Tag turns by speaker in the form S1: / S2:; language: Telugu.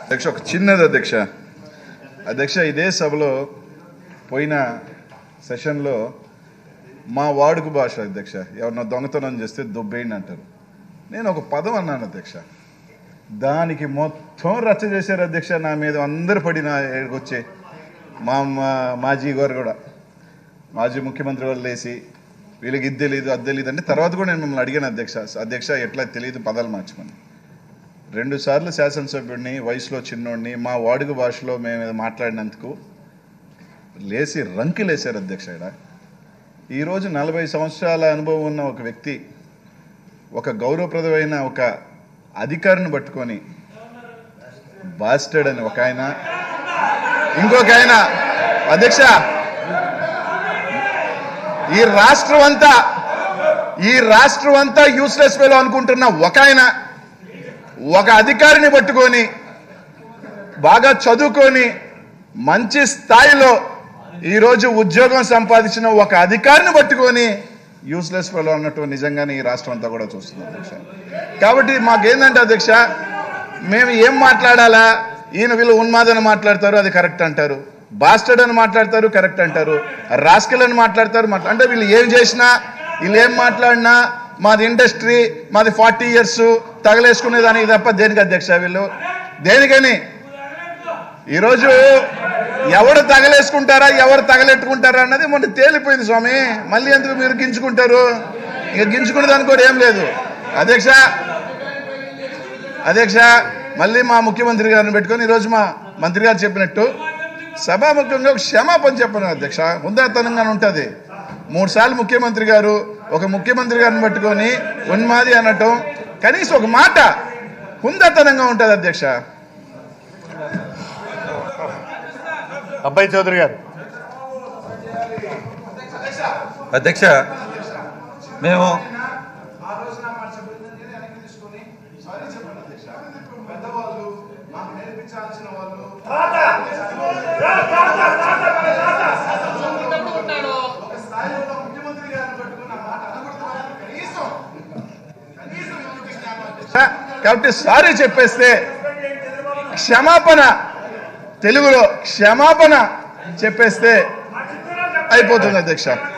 S1: అధ్యక్ష ఒక చిన్నది అధ్యక్ష అధ్యక్ష ఇదే సభలో పోయిన సెషన్లో మా వాడుక భాష అధ్యక్ష ఎవరన్నా దొంగతనం చేస్తే దొబ్బేయండి అంటారు నేను ఒక పదం అన్నాను అధ్యక్ష దానికి మొత్తం రచ్చ చేశారు అధ్యక్ష నా మీద అందరు పడిన వచ్చే మా మా- మాజీ గారు కూడా మాజీ ముఖ్యమంత్రి వాళ్ళు లేచి వీళ్ళకి ఇది తెలియదు అది తెలియదు అంటే తర్వాత కూడా నేను మిమ్మల్ని అడిగాను అధ్యక్ష అధ్యక్ష ఎట్లా తెలియదు పదాలు మార్చమని రెండు సార్లు శాసనసభ్యుడిని వయసులో చిన్నోడిని మా వాడుక భాషలో మేము ఇది మాట్లాడినందుకు లేచి రంకి లేశారు అధ్యక్ష ఇక్కడ ఈరోజు నలభై సంవత్సరాల అనుభవం ఉన్న ఒక వ్యక్తి ఒక గౌరవప్రదమైన ఒక అధికారిని పట్టుకొని బాస్టెడ్ అని ఒక ఆయన ఇంకొక ఆయన అధ్యక్ష ఈ రాష్ట్రం అంతా ఈ రాష్ట్రం అంతా యూస్లెస్ వేలో అనుకుంటున్న ఒక ఆయన ఒక అధికారిని పట్టుకొని బాగా చదువుకొని మంచి స్థాయిలో ఈరోజు ఉద్యోగం సంపాదించిన ఒక అధికారిని పట్టుకొని యూస్లెస్ ఫెలో అన్నట్టు నిజంగానే ఈ రాష్ట్రం అంతా కూడా చూస్తుంది అధ్యక్ష కాబట్టి మాకేందంటే అధ్యక్ష మేము ఏం మాట్లాడాలా ఈయన వీళ్ళు ఉన్మాదని మాట్లాడతారు అది కరెక్ట్ అంటారు బాస్టర్డ్ అని మాట్లాడతారు కరెక్ట్ అంటారు రాస్కల్ అని మాట్లాడతారు మాట్లా అంటే వీళ్ళు ఏం చేసినా వీళ్ళు ఏం మాట్లాడినా మాది ఇండస్ట్రీ మాది ఫార్టీ ఇయర్స్ తగలేసుకునే దానికి తప్ప దేనికి అధ్యక్ష వీళ్ళు దేనికని ఈరోజు ఎవడు తగలేసుకుంటారా ఎవరు తగలెట్టుకుంటారా అన్నది మొన్న తేలిపోయింది స్వామి మళ్ళీ ఎందుకు మీరు గించుకుంటారు ఇక గించుకునే దానికి కూడా ఏం లేదు అధ్యక్ష అధ్యక్ష మళ్ళీ మా ముఖ్యమంత్రి గారిని పెట్టుకొని ఈరోజు మా మంత్రి గారు చెప్పినట్టు సభాముఖంగా ఒక క్షమాపణ చెప్పను అధ్యక్ష హుందాతనంగానే ఉంటుంది మూడు సార్లు ముఖ్యమంత్రి గారు ఒక ముఖ్యమంత్రి గారిని పట్టుకొని ఉన్మాది అనటం కనీసం ఒక మాట హుందాతనంగా ఉంటుంది అధ్యక్ష
S2: అబ్బాయి చౌదరి గారు
S3: అధ్యక్ష మేము
S1: కాబట్టి సారీ చెప్పేస్తే క్షమాపణ తెలుగులో క్షమాపణ చెప్పేస్తే అయిపోతుంది అధ్యక్ష